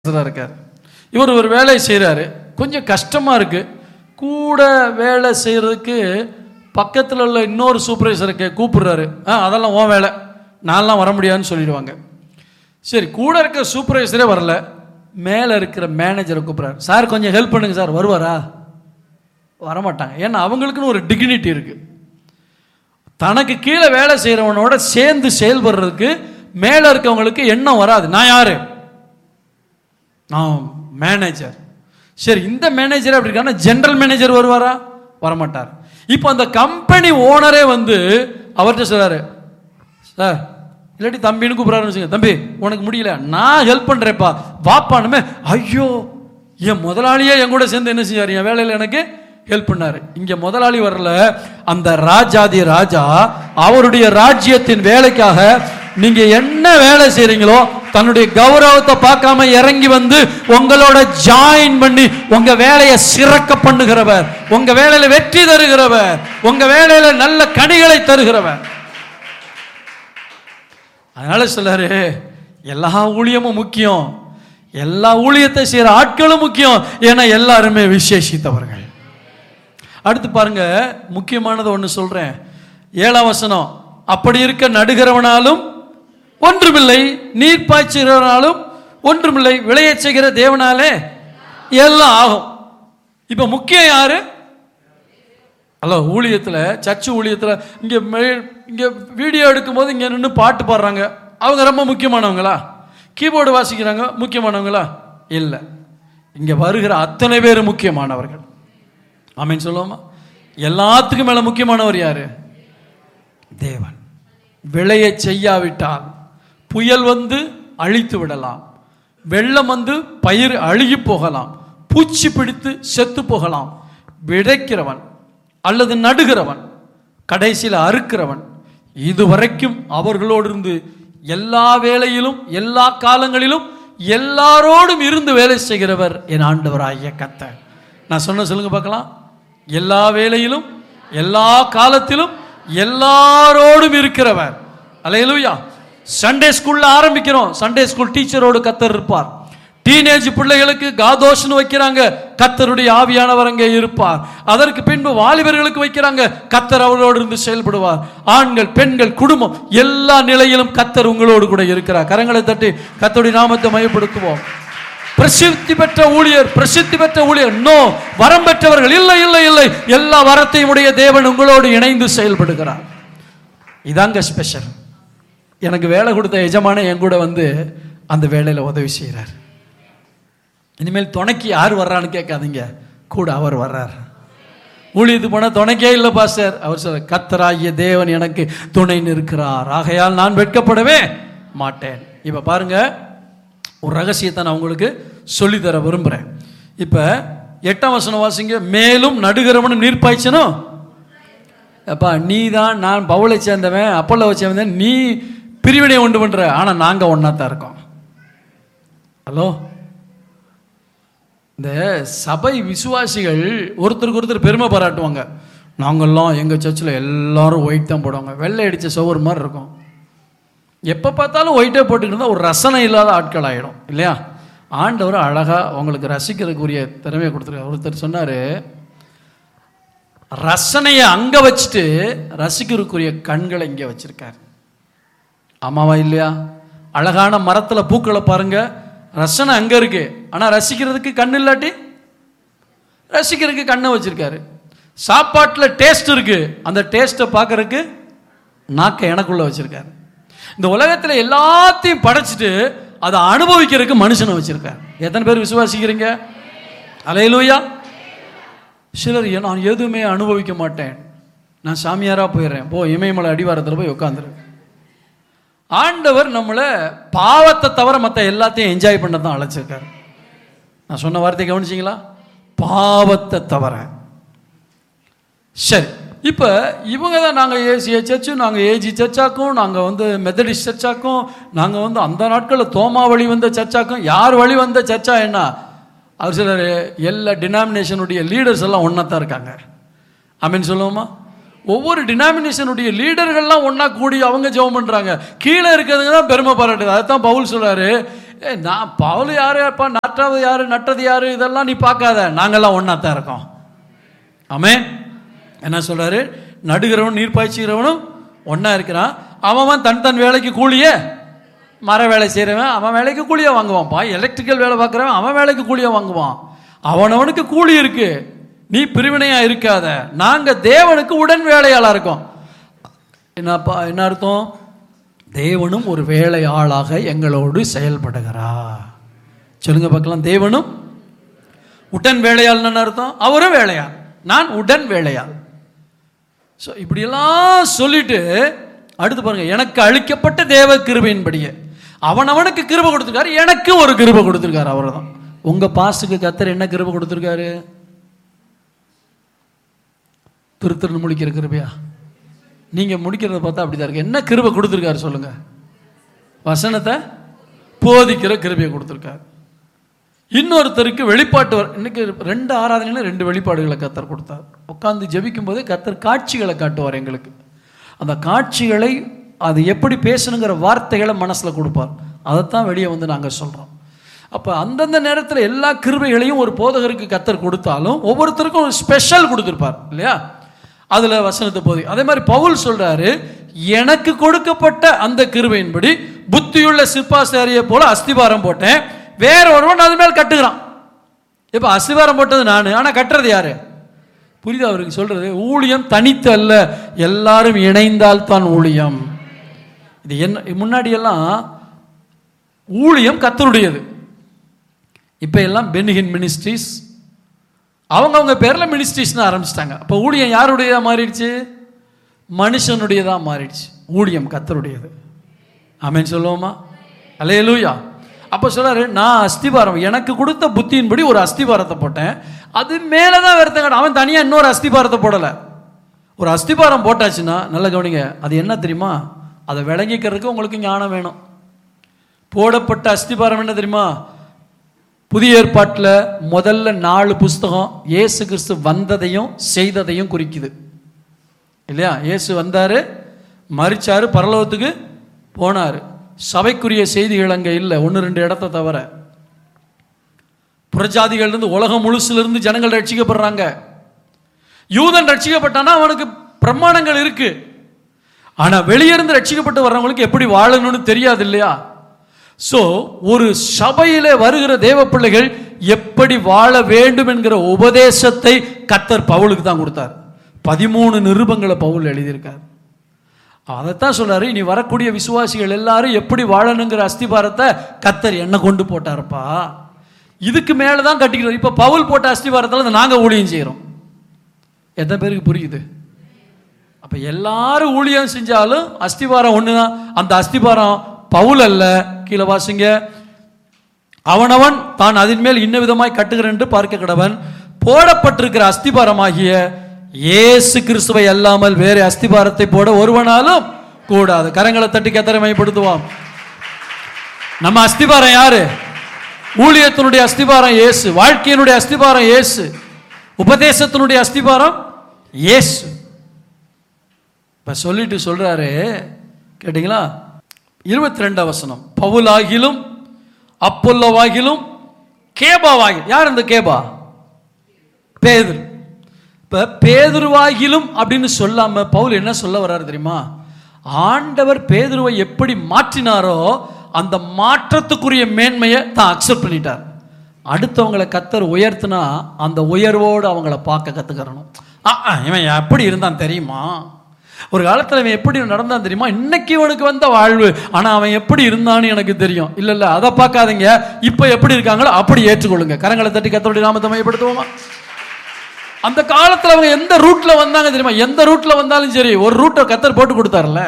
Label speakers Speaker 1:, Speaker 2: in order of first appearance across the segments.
Speaker 1: சூப்பர்வைசராக இருக்கார் இவர் ஒரு வேலையை செய்கிறாரு கொஞ்சம் கஷ்டமாக இருக்குது கூட வேலை செய்கிறதுக்கு பக்கத்தில் உள்ள இன்னொரு சூப்பர்வைசருக்கு கூப்பிடுறாரு ஆ அதெல்லாம் உன் வேலை நான்லாம் வர முடியாதுன்னு சொல்லிடுவாங்க சரி கூட இருக்க சூப்பர்வைசரே வரல மேலே இருக்கிற மேனேஜரை கூப்பிட்றாரு சார் கொஞ்சம் ஹெல்ப் பண்ணுங்க சார் வருவாரா வரமாட்டாங்க ஏன்னா அவங்களுக்குன்னு ஒரு டிக்னிட்டி இருக்குது தனக்கு கீழே வேலை செய்கிறவனோட சேர்ந்து செயல்படுறதுக்கு மேலே இருக்கவங்களுக்கு எண்ணம் வராது நான் யாரு நான் மேனேஜர் சரி இந்த மேனேஜர் அப்படி இருக்கான ஜெனரல் மேனேஜர் வருவாரா வரமாட்டார் இப்போ அந்த கம்பெனி ஓனரே வந்து அவர்கிட்ட சொல்றாரு சார் இல்லாட்டி தம்பின்னு கூப்பிட்றாருன்னு வச்சுங்க தம்பி உனக்கு முடியல நான் ஹெல்ப் பண்ணுறேப்பா வாப்பானுமே ஐயோ என் முதலாளியே என் கூட சேர்ந்து என்ன செஞ்சார் என் வேலையில் எனக்கு ஹெல்ப் பண்ணாரு இங்க முதலாளி வரல அந்த ராஜாதி ராஜா அவருடைய ராஜ்யத்தின் வேலைக்காக நீங்க என்ன வேலை செய்றீங்களோ தன்னுடைய கௌரவத்தை பார்க்காம இறங்கி வந்து உங்களோட ஜாயின் பண்ணி உங்க வேலையை சிறக்க பண்ணுகிறவர் உங்க வேலையில வெற்றி தருகிறவர் உங்க வேலையில நல்ல கனிகளை தருகிறவர் அதனால சொல்றாரு எல்லா ஊழியமும் முக்கியம் எல்லா ஊழியத்தை செய்யற ஆட்களும் முக்கியம் ஏன்னா எல்லாருமே விசேஷித்தவர்கள் அடுத்து பாருங்க முக்கியமானது ஒன்று சொல்றேன் ஏழாம் வசனம் அப்படி இருக்க நடுகிறவனாலும் ஒன்றுமில்லை நீர் பாய்ச்சுகிறவனாலும் ஒன்றுமில்லை விளையச் செய்கிற தேவனாலே எல்லாம் ஆகும் இப்போ முக்கியம் யாரு ஹலோ ஊழியத்தில் சர்ச்சு ஊழியத்தில் இங்கே இங்கே வீடியோ எடுக்கும்போது இங்கே நின்று பாட்டு பாடுறாங்க அவங்க ரொம்ப முக்கியமானவங்களா கீபோர்டு வாசிக்கிறாங்க முக்கியமானவங்களா இல்லை இங்கே வருகிற அத்தனை பேர் முக்கியமானவர்கள் ஆமீன் சொல்லுவோமா எல்லாத்துக்கும் மேலே முக்கியமானவர் யாரு தேவன் விளைய செய்யாவிட்டால் புயல் வந்து அழித்து விடலாம் வெள்ளம் வந்து பயிர் அழுகி போகலாம் பூச்சி பிடித்து செத்து போகலாம் விதைக்கிறவன் அல்லது நடுகிறவன் கடைசியில் அறுக்கிறவன் இதுவரைக்கும் அவர்களோடு இருந்து எல்லா வேலையிலும் எல்லா காலங்களிலும் எல்லாரோடும் இருந்து வேலை செய்கிறவர் என் ஆண்டவராகிய கத்த நான் சொன்ன சொல்லுங்க பார்க்கலாம் எல்லா வேலையிலும் எல்லா காலத்திலும் எல்லாரோடும் இருக்கிறவர் அலையலுயா சண்டே ஸ்கூல்ல ஆரம்பிக்கிறோம் சண்டே ஸ்கூல் டீச்சரோடு கத்தர் இருப்பார் டீனேஜ் பிள்ளைகளுக்கு காதோஷன் வைக்கிறாங்க கத்தருடைய ஆவியானவர் அங்கே இருப்பார் அதற்கு பின்பு வாலிபர்களுக்கு வைக்கிறாங்க கத்தர் அவர்களோடு இருந்து செயல்படுவார் ஆண்கள் பெண்கள் குடும்பம் எல்லா நிலையிலும் கத்தர் உங்களோடு கூட இருக்கிறார் கரங்களை தட்டி கத்தருடைய நாமத்தை மையப்படுத்துவோம் பிரசித்தி பெற்ற ஊழியர் பிரசித்தி பெற்ற ஊழியர் நோ வரம் பெற்றவர்கள் இல்லை இல்லை இல்லை எல்லா வரத்தையும் உடைய தேவன் உங்களோடு இணைந்து செயல்படுகிறார் இதாங்க ஸ்பெஷல் எனக்கு வேலை கொடுத்த எஜமான என் கூட வந்து அந்த வேலையில் உதவி செய்கிறார் இனிமேல் துணைக்கு யார் வர்றான்னு கேட்காதீங்க கூட அவர் வர்றார் ஊழியத்துக்கு போனால் துணைக்கே இல்லை பாஸ்டர் அவர் சொல்ல கத்தராகிய தேவன் எனக்கு துணை நிற்கிறார் ஆகையால் நான் வெட்கப்படவே மாட்டேன் இப்போ பாருங்க ஒரு ரகசியத்தை நான் உங்களுக்கு சொல்லித்தர விரும்புகிறேன் இப்போ எட்டாம் வசனம் வாசிங்க மேலும் நடுகிறவனும் நீர் பாய்ச்சனும் அப்பா நீ தான் நான் பவுலை சேர்ந்தவன் அப்போல்ல சேர்ந்தவன் நீ பிரிவினை உண்டு பண்ற ஆனால் நாங்கள் ஒன்றா தான் இருக்கோம் ஹலோ இந்த சபை விசுவாசிகள் ஒருத்தருக்கு ஒருத்தர் பெருமை பாராட்டுவாங்க நாங்கள்லாம் எங்கள் சர்ச்சில் எல்லாரும் ஒயிட் தான் போடுவாங்க வெள்ளை அடித்த சோறு மாதிரி இருக்கும் எப்போ பார்த்தாலும் ஒயிட்டே போட்டுக்கிட்டு இருந்தால் ஒரு ரசனை இல்லாத ஆட்கள் ஆகிடும் இல்லையா ஆண்டவர் அழகாக அவங்களுக்கு ரசிக்கிறதுக்குரிய திறமையை கொடுத்துருக்காரு ஒருத்தர் சொன்னார் ரசனையை அங்கே வச்சுட்டு ரசிக்கிறதுக்குரிய கண்களை இங்கே வச்சிருக்காரு ஆமாவா இல்லையா அழகான மரத்தில் பூக்களை பாருங்க ரசனை அங்கே இருக்கு ஆனால் ரசிக்கிறதுக்கு கண் இல்லாட்டி ரசிக்கிறதுக்கு கண்ணை வச்சிருக்காரு சாப்பாட்டில் டேஸ்ட் இருக்கு அந்த டேஸ்ட்டை பார்க்கறதுக்கு நாக்கை எனக்குள்ள வச்சிருக்காரு இந்த உலகத்தில் எல்லாத்தையும் படைச்சிட்டு அதை அனுபவிக்கிறதுக்கு மனுஷனை வச்சிருக்காரு எத்தனை பேர் விசுவாசிக்கிறீங்க அலையலூயா சிலர் நான் எதுவுமே அனுபவிக்க மாட்டேன் நான் சாமியாராக போயிடுறேன் போ இமயமலை அடிவாரத்தில் போய் உட்காந்துரு ஆண்டவர் நம்மளை பாவத்தை தவிர மற்ற எல்லாத்தையும் என்ஜாய் பண்ண தான் அழைச்சிருக்காரு நான் சொன்ன வார்த்தை கவனிச்சிங்களா பாவத்தை தவிர சரி இப்போ இவங்க தான் நாங்கள் ஏசிய சர்ச்சும் நாங்கள் ஏஜி சர்ச்சாக்கும் நாங்கள் வந்து மெத்தடிஸ்ட் சர்ச்சாக்கும் நாங்கள் வந்து அந்த நாட்களில் தோமா வழி வந்த சர்ச்சாக்கும் யார் வழி வந்த சர்ச்சா என்ன அவர் சிலர் எல்லா டினாமினேஷனுடைய லீடர்ஸ் எல்லாம் ஒன்றா தான் இருக்காங்க அப்படின்னு சொல்லுவோமா ஒவ்வொரு டினாமினேஷனுடைய லீடர்கள்லாம் ஒன்றா கூடி அவங்க ஜெபம் பண்ணுறாங்க கீழே இருக்கிறதுங்க தான் பெருமை பாராட்டுது அதைத்தான் பவுல் சொல்றாரு ஏ நான் பவுல் யாரு அப்பா நட்டது யாரு நட்டது யாரு இதெல்லாம் நீ பார்க்காத நாங்கெல்லாம் ஒன்றா தான் இருக்கோம் ஆமே என்ன சொல்றாரு நடுகிறவனும் நீர் பாய்ச்சுகிறவனும் ஒன்றா இருக்கிறான் அவன் தன் தன் வேலைக்கு கூலியே மர வேலை செய்கிறவன் அவன் வேலைக்கு கூலியை வாங்குவான்ப்பா எலக்ட்ரிக்கல் வேலை பார்க்குறவன் அவன் வேலைக்கு கூலியை வாங்குவான் அவனவனுக்கு கூலி இருக்கு நீ பிரிவினையா இருக்காத நாங்க தேவனுக்கு உடன் வேலையாளா இருக்கோம் என்னப்பா என்ன அர்த்தம் தேவனும் ஒரு வேலையாளாக எங்களோடு செயல்படுகிறார் சொல்லுங்க பார்க்கலாம் தேவனும் உடன் வேலையாள்னு அர்த்தம் அவரும் வேலையாள் நான் உடன் வேலையாள் ஸோ இப்படியெல்லாம் சொல்லிட்டு அடுத்து பாருங்க எனக்கு அளிக்கப்பட்ட தேவ கிருபையின்படியே அவன் அவனுக்கு கிருபை கொடுத்துருக்காரு எனக்கு ஒரு கிருபை கொடுத்துருக்காரு அவர் தான் உங்க பாசுக்கு கத்தர் என்ன கிருபை கொடுத்துருக்காரு திருத்திருன்னு முடிக்கிற கிருபையா நீங்க முடிக்கிறத பார்த்தா அப்படிதான் இருக்கு என்ன கிருபை கொடுத்துருக்காரு சொல்லுங்க வசனத்தை போதிக்கிற கிருபையை கொடுத்துருக்காரு இன்னொருத்தருக்கு வெளிப்பாட்டு வர- இன்னைக்கு ரெண்டு ஆராதனையில ரெண்டு வெளிப்பாடுகளை கத்தர் கொடுத்தார் உட்காந்து ஜெபிக்கும் போதே கத்தர் காட்சிகளை காட்டுவார் எங்களுக்கு அந்த காட்சிகளை அது எப்படி பேசணுங்கிற வார்த்தைகளை மனசுல கொடுப்பார் அதைத்தான் வெளியே வந்து நாங்க சொல்றோம் அப்ப அந்தந்த நேரத்தில் எல்லா கிருபைகளையும் ஒரு போதகருக்கு கத்தர் கொடுத்தாலும் ஒவ்வொருத்தருக்கும் ஒரு ஸ்பெஷல் கொடுத்துருப்பார் இல்லையா அதுல வசனத்தை போதி அதே மாதிரி பவுல் சொல்றாரு எனக்கு கொடுக்கப்பட்ட அந்த கிருபையின்படி புத்தியுள்ள சிற்பாசாரியை போல அஸ்திபாரம் போட்டேன் வேற ஒருவன் அது மேல் கட்டுகிறான் இப்ப அஸ்திபாரம் போட்டது நான் ஆனா கட்டுறது யாரு புரியுதா அவருக்கு சொல்றது ஊழியம் தனித்து அல்ல எல்லாரும் இணைந்தால் தான் ஊழியம் இது என்ன முன்னாடி எல்லாம் ஊழியம் கத்தருடையது இப்ப எல்லாம் பென்ஹின் மினிஸ்ட்ரிஸ் அவங்க அவங்க பேர்ல மினிஸ்ட்ரிஸ்னு ஆரம்பிச்சிட்டாங்க அப்போ ஊழியம் யாருடையதா மாறிடுச்சு மனுஷனுடையதா மாறிடுச்சு ஊழியம் கத்தருடையது ஆமென் சொல்லுவோமா அலையலூயா அப்போ சொல்றாரு நான் அஸ்திபாரம் எனக்கு கொடுத்த புத்தியின்படி ஒரு அஸ்திபாரத்தை போட்டேன் அது மேலே தான் வருத்தங்க அவன் தனியாக இன்னொரு அஸ்திபாரத்தை போடலை ஒரு அஸ்திபாரம் போட்டாச்சுன்னா நல்ல கவனிங்க அது என்ன தெரியுமா அதை விளங்கிக்கிறதுக்கு உங்களுக்கு ஞானம் வேணும் போடப்பட்ட அஸ்திபாரம் என்ன தெரியுமா புதிய ஏற்பாட்டில் முதல்ல நாலு புஸ்தகம் இயேசு கிறிஸ்து வந்ததையும் செய்ததையும் குறிக்குது இல்லையா இயேசு வந்தாரு மறிச்சாரு பரலோகத்துக்கு போனார் சபைக்குரிய செய்திகள் அங்கே இல்லை ஒன்று ரெண்டு இடத்த தவிர புறஜாதிகள் இருந்து உலகம் முழுசுல இருந்து ஜனங்கள் ரட்சிக்கப்படுறாங்க யூதன் ரட்சிக்கப்பட்டானா அவனுக்கு பிரமாணங்கள் இருக்கு ஆனா வெளியிருந்து ரட்சிக்கப்பட்டு வர்றவங்களுக்கு எப்படி வாழணும்னு தெரியாது இல்லையா சோ ஒரு சபையிலே வருகிற தேவ பிள்ளைகள் எப்படி வாழ வேண்டும் என்கிற உபதேசத்தை கத்தர் பவுலுக்கு தான் கொடுத்தார் பதிமூணு நிருபங்களை பவுல் எழுதியிருக்கார் அதைத்தான் சொல்றாரு இனி வரக்கூடிய விசுவாசிகள் எல்லாரும் எப்படி வாழணுங்கிற அஸ்திபாரத்தை கத்தர் என்ன கொண்டு போட்டாருப்பா இதுக்கு மேலே தான் கட்டிக்கிறோம் இப்போ பவுல் போட்ட அஸ்திபாரத்தில் நாங்க ஊழியம் செய்கிறோம் எத்தனை பேருக்கு புரியுது அப்ப எல்லாரும் ஊழியம் செஞ்சாலும் அஸ்திபாரம் ஒண்ணுதான் அந்த அஸ்திபாரம் பவுல் அல்ல கீழே வாசிங்க அவனவன் தான் அதன் மேல் இன்ன விதமாய் கட்டுகிறேன் என்று பார்க்க கடவன் போடப்பட்டிருக்கிற அஸ்திபாரமாகிய இயேசு கிறிஸ்துவை அல்லாமல் வேற அஸ்திபாரத்தை போட ஒருவனாலும் கூடாது கரங்களை தட்டி கத்தரமைப்படுத்துவான் நம்ம அஸ்திபாரம் யாரு ஊழியத்தினுடைய அஸ்திபாரம் இயேசு வாழ்க்கையினுடைய அஸ்திபாரம் இயேசு உபதேசத்தினுடைய அஸ்திபாரம் இயேசு இப்ப சொல்லிட்டு சொல்றாரு கேட்டீங்களா இருபத்தி ரெண்டாம் வசனம் பவுலாகிலும் அப்பொல்லவாகிலும் கேபாவாகிலும் யார் இந்த கேபா பேதுரு இப்ப பேதுருவாகிலும் அப்படின்னு சொல்லாம பவுல் என்ன சொல்ல வர்றாரு தெரியுமா ஆண்டவர் பேதுருவை எப்படி மாற்றினாரோ அந்த மாற்றத்துக்குரிய மேன்மையை தான் அக்செப்ட் பண்ணிட்டார் அடுத்தவங்களை கத்தர் உயர்த்தினா அந்த உயர்வோடு அவங்கள பார்க்க கத்துக்கிறணும் ஆ, ஆ, இவன் எப்படி இருந்தான் தெரியுமா ஒரு காலத்துல இவன் எப்படி நடந்தான் தெரியுமா இன்னைக்கு இவனுக்கு வந்த வாழ்வு ஆனா அவன் எப்படி இருந்தான்னு எனக்கு தெரியும் இல்ல இல்ல அதை பார்க்காதீங்க இப்ப எப்படி இருக்காங்களோ அப்படி ஏற்றுக்கொள்ளுங்க கரங்களை தட்டி கத்தருடைய நாமத்தை மையப்படுத்துவோமா அந்த காலத்துல அவங்க எந்த ரூட்ல வந்தாங்க தெரியுமா எந்த ரூட்ல வந்தாலும் சரி ஒரு ரூட்டை கத்தர் போட்டு கொடுத்தாருல்ல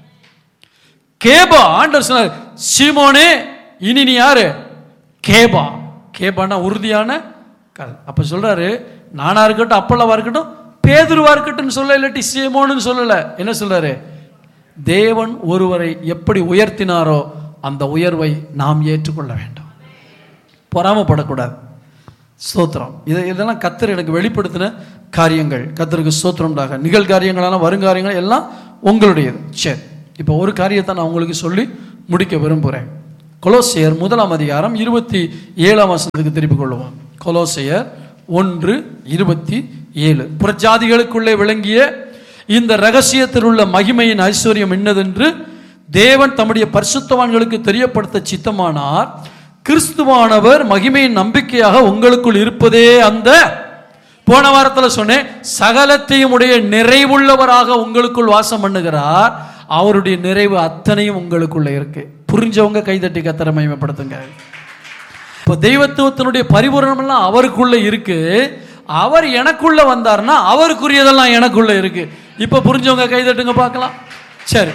Speaker 1: கேபா ஆண்டவர் சொன்னார் சீமோனே இனி நீ யாரு கேபா கேபானா உறுதியான கல் அப்ப சொல்றாரு நானா இருக்கட்டும் அப்பல்லவா இருக்கட்டும் பேதுருவா இருக்கட்டும் சொல்ல இல்லாட்டி சீமோன்னு சொல்லல என்ன சொல்றாரு தேவன் ஒருவரை எப்படி உயர்த்தினாரோ அந்த உயர்வை நாம் ஏற்றுக்கொள்ள வேண்டும் பொறாமப்படக்கூடாது ஸ்தோத்திரம் இது இதெல்லாம் கத்தர் எனக்கு வெளிப்படுத்தின காரியங்கள் கத்தருக்கு ஸ்தோத்திரம்டாக நிகழ்காரியங்களான வருங்காரியங்கள் எல்லாம் உங்களுடையது சரி இப்போ ஒரு காரியத்தை நான் உங்களுக்கு சொல்லி முடிக்க விரும்புகிறேன் கொலோசையர் முதலாம் அதிகாரம் இருபத்தி ஏழாம் வசனத்துக்கு திருப்பிக் கொள்வோம் கொலோசையர் ஒன்று இருபத்தி ஏழு புறஜாதிகளுக்குள்ளே விளங்கிய இந்த ரகசியத்தில் உள்ள மகிமையின் ஐஸ்வர்யம் என்னதென்று தேவன் தம்முடைய பரிசுத்தவான்களுக்கு தெரியப்படுத்த சித்தமானார் கிறிஸ்துவானவர் மகிமையின் நம்பிக்கையாக உங்களுக்குள் இருப்பதே அந்த போன வாரத்தில் சொன்னேன் சகலத்தையும் உடைய நிறைவுள்ளவராக உங்களுக்குள் வாசம் பண்ணுகிறார் அவருடைய நிறைவு அத்தனையும் உங்களுக்குள்ள இருக்கு புரிஞ்சவங்க கைதட்டி கத்தரை மகிமைப்படுத்துங்க இப்போ தெய்வத்துவத்தினுடைய பரிபூரணம் எல்லாம் அவருக்குள்ள இருக்கு அவர் எனக்குள்ள வந்தார்னா அவருக்குரியதெல்லாம் எனக்குள்ள இருக்கு இப்போ புரிஞ்சவங்க கைதட்டுங்க பார்க்கலாம் சரி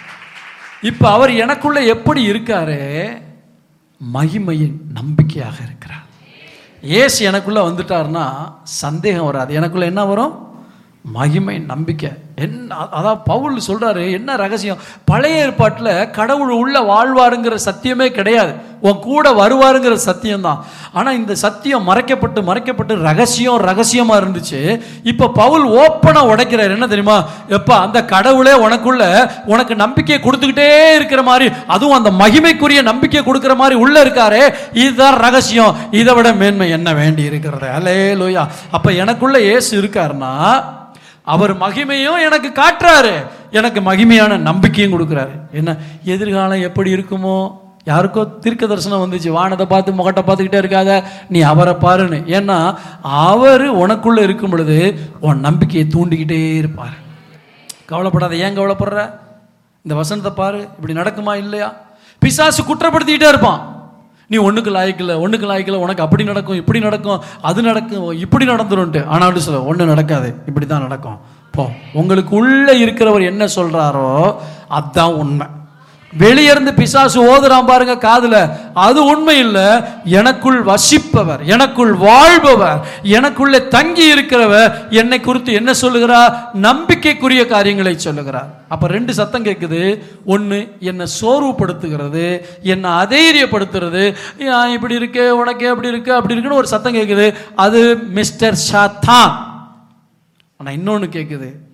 Speaker 1: இப்போ அவர் எனக்குள்ள எப்படி இருக்காரு மகிமையின் நம்பிக்கையாக இருக்கிறார் ஏசு எனக்குள்ள வந்துட்டார்னா சந்தேகம் வராது எனக்குள்ள என்ன வரும் மகிமை நம்பிக்கை என்ன அதான் பவுல் சொல்றாரு என்ன ரகசியம் பழைய ஏற்பாட்டில் கடவுள் உள்ள வாழ்வாருங்கிற சத்தியமே கிடையாது உன் கூட வருவாருங்கிற சத்தியம்தான் ஆனால் இந்த சத்தியம் மறைக்கப்பட்டு மறைக்கப்பட்டு ரகசியம் ரகசியமாக இருந்துச்சு இப்போ பவுல் ஓப்பனாக உடைக்கிறார் என்ன தெரியுமா எப்பா அந்த கடவுளே உனக்குள்ள உனக்கு நம்பிக்கையை கொடுத்துக்கிட்டே இருக்கிற மாதிரி அதுவும் அந்த மகிமைக்குரிய நம்பிக்கை கொடுக்குற மாதிரி உள்ள இருக்காரே இதுதான் ரகசியம் இதை விட மேன்மை என்ன வேண்டி இருக்கிறது அலே லோயா அப்போ எனக்குள்ள ஏசு இருக்காருன்னா அவர் மகிமையும் எனக்கு காட்டுறாரு எனக்கு மகிமையான நம்பிக்கையும் கொடுக்குறாரு என்ன எதிர்காலம் எப்படி இருக்குமோ யாருக்கோ தீர்க்க தரிசனம் வந்துச்சு வானத்தை பார்த்து முகத்தை பார்த்துக்கிட்டே இருக்காத நீ அவரை பாருன்னு ஏன்னா அவர் உனக்குள்ள இருக்கும் பொழுது உன் நம்பிக்கையை தூண்டிக்கிட்டே இருப்பார் கவலைப்படாத ஏன் கவலைப்படுற இந்த வசனத்தை பாரு இப்படி நடக்குமா இல்லையா பிசாசு குற்றப்படுத்திக்கிட்டே இருப்பான் நீ ஒண்ணுக்கு லாய்க்கல ஒண்ணுக்கு லாய்க்கல உனக்கு அப்படி நடக்கும் இப்படி நடக்கும் அது நடக்கும் இப்படி நடந்துரும்ட்டு ஆனாலும் சொல்ல ஒண்ணு நடக்காது இப்படி தான் நடக்கும் போ உங்களுக்கு உள்ள இருக்கிறவர் என்ன சொல்றாரோ அதான் உண்மை வெளியிருந்து பிசாசு ஓதுறான் பாருங்க காதுல அது உண்மை இல்ல எனக்குள் வசிப்பவர் எனக்குள் வாழ்பவர் எனக்குள்ளே தங்கி இருக்கிறவர் என்னை குறித்து என்ன சொல்லுகிறார் நம்பிக்கைக்குரிய காரியங்களை சொல்லுகிறார் அப்ப ரெண்டு சத்தம் கேட்குது ஒண்ணு என்னை சோர்வுபடுத்துகிறது என்னை அதைரியப்படுத்துறது "ஏன் இப்படி இருக்கு உனக்கு எப்படி இருக்கு அப்படி இருக்குன்னு ஒரு சத்தம் கேட்குது அது மிஸ்டர் ஷாத்தான் ஆனா இன்னொன்னு கேட்குது